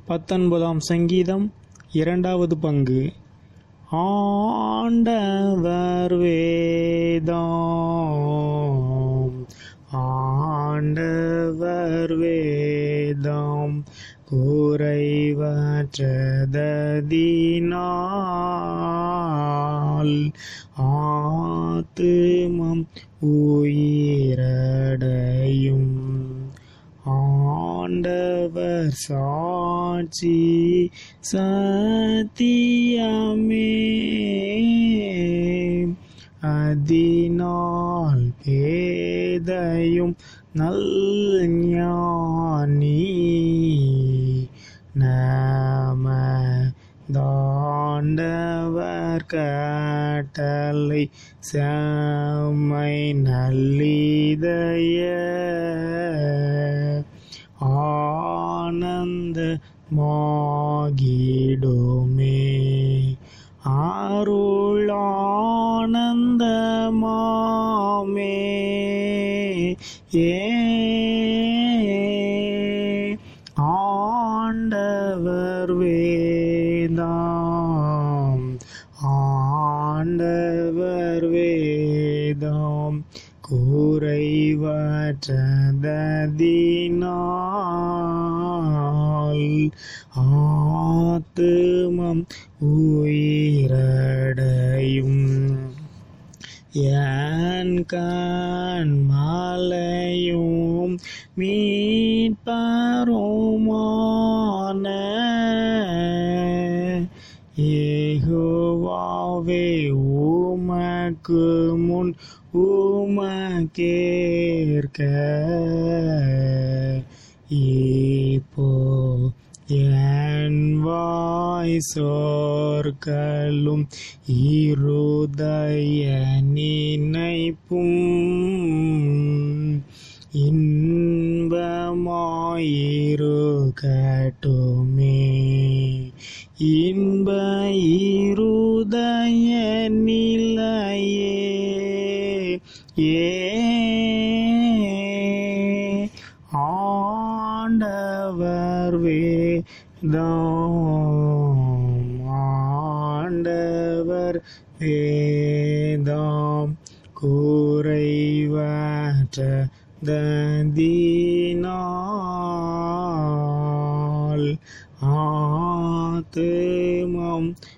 பத்தொன்பதாம் சங்கீதம் இரண்டாவது பங்கு ஆண்டவர் வேதாம் ஆண்டவர் வேதாம் குறைவற்றததினால் ஆத்துமம் உயிரடையும் ஆண்டவர் சாட்சி சத்தியமே அதனால் பேதையும் நல் ஞானி நம தாண்டவர் கட்டளை செம்மை நல்லிதய ஆனந்த மாகிடுமே அருளானந்தமாமே ஏ ஆண்டவர் வேதாம் ஆண்டவர் வேதாம் குறைவற்றததினால் ஆத்துமம் உயிரடையும் என் கண் மலையும் மீட்பருமான ஏகோவாவே உமக்கு முன் உமக்கேற்க இப்போ என் வாய் சோர்களும் இருதய நினைப்பும் இன்பமாயிருக்கட்டுமே இன்ப இருதய நிலையே ஏ ஆண்டவர் வேதாம் ஆண்டவர் வேதாம் குறைவற்ற ததினால் ஆத்துமம்